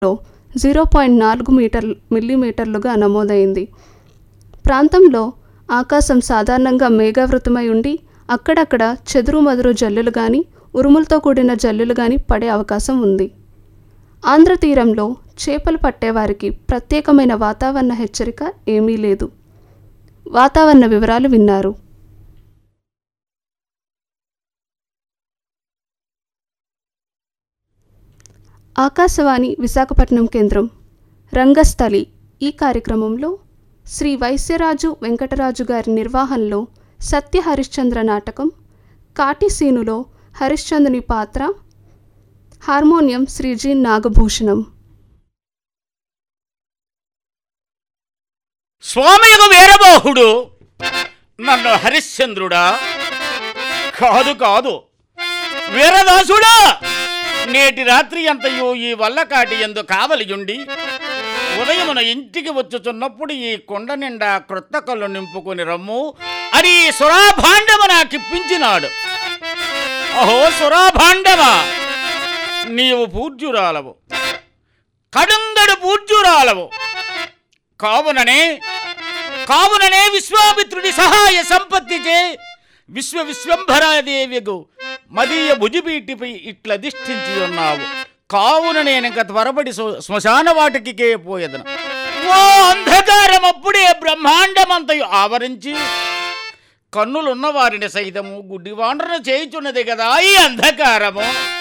zero point నాలుగు metre మిల్లీమీటర్లుగా నమోదైంది ప్రాంతంలో ఆకాశం సాధారణంగా మేఘావృతమై ఉండి అక్కడక్కడ చెదురుమదురు జల్లులు కానీ ఉరుములతో కూడిన జల్లులు కానీ పడే అవకాశం ఉంది ఆంధ్ర తీరంలో చేపలు పట్టేవారికి ప్రత్యేకమైన వాతావరణ హెచ్చరిక ఏమీ లేదు వాతావరణ వివరాలు విన్నారు ఆకాశవాణి విశాఖపట్నం కేంద్రం రంగస్థలి ఈ కార్యక్రమంలో శ్రీ వైశ్యరాజు వెంకటరాజు గారి నిర్వహణలో సత్య హరిశ్చంద్ర నాటకం కాటిసీనులో హరిశ్చంద్రుని పాత్ర హార్మోనియం శ్రీ జి నాగభూషణం స్వామియగు వీరబాహుడు నన్ను హరిశ్చంద్రుడా కాదు కాదు వీరదాసుడా నేటి రాత్రి అంతయు ఈ వల్లకాటి ఎందు కావలియుండి ఉదయమున ఇంటికి వచ్చుచున్నప్పుడు ఈ కొండ నిండా క్రొత్త కళ్ళు నింపుకొని రమ్ము అని ఈ సురాభాండమ నాకిప్పించినాడు అహో సురాభాండమా నీవు పూజ్యురాలవు కడుంగడు పూజ్యురాలవు కావుననే కావుననే విశ్వామిత్రుడి సహాయ సంపత్తిచే విశ్వ విశ్వంభరాదేవిగు మదీయ భుజిపీటిపై ఇట్ల దిష్టించి ఉన్నావు కావున నేనింక త్వరపడి శ్మ- శ్మశాన వాటికికే పోయేదను ఓ అంధకారం అప్పుడే బ్రహ్మాండమంతయు ఆవరించి కన్నులున్న వారిని సైతము గుడ్డివాండ్రను చేయుచున్నది కదా ఈ అంధకారము